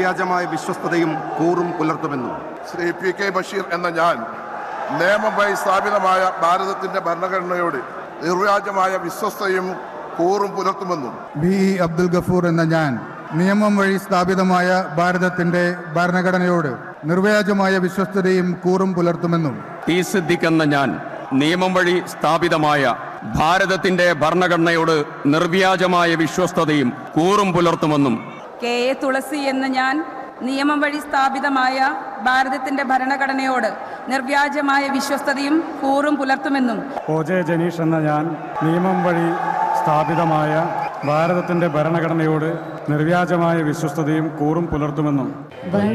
നിർവ്യാജമായ വിശ്വസ്തതയും കൂറും പുലർത്തുമെന്നും ശ്രീ പി കെ ബഷീർ എന്ന ഞാൻ നിയമം വഴി സ്ഥാപിതമായ ഭാരതത്തിന്റെ ഭരണഘടനയോട് നിർവ്യാജമായ വിശ്വസ്തയും കൂറും പുലർത്തുമെന്നും ബി ഇ അബ്ദുൽ ഗഫൂർ എന്ന ഞാൻ നിയമം വഴി സ്ഥാപിതമായ ഭാരതത്തിന്റെ ഭരണഘടനയോട് നിർവ്യാജമായ വിശ്വസ്തതയും കൂറും പുലർത്തുമെന്നും ടി സിദ്ദിഖ് എന്ന ഞാൻ നിയമം വഴി സ്ഥാപിതമായ ഭാരതത്തിന്റെ ഭരണഘടനയോട് നിർവ്യാജമായ വിശ്വസ്തതയും കൂറും പുലർത്തുമെന്നും കെ എ തുളസി എന്ന ഞാൻ നിയമം വഴി സ്ഥാപിതമായ ഭാരതത്തിന്റെ ഭരണഘടനയോട് നിർവ്യാജമായ വിശ്വസ്തതയും കൂറും പുലർത്തുമെന്നും ഒ ജെ ജനീഷ് എന്ന ഞാൻ നിയമം വഴി സ്ഥാപിതമായ ഭാരതത്തിന്റെ ഭരണഘടനയോട് നിർവ്യാജമായ വിശ്വസ്തതയും കൂറും പുലർത്തുമെന്നും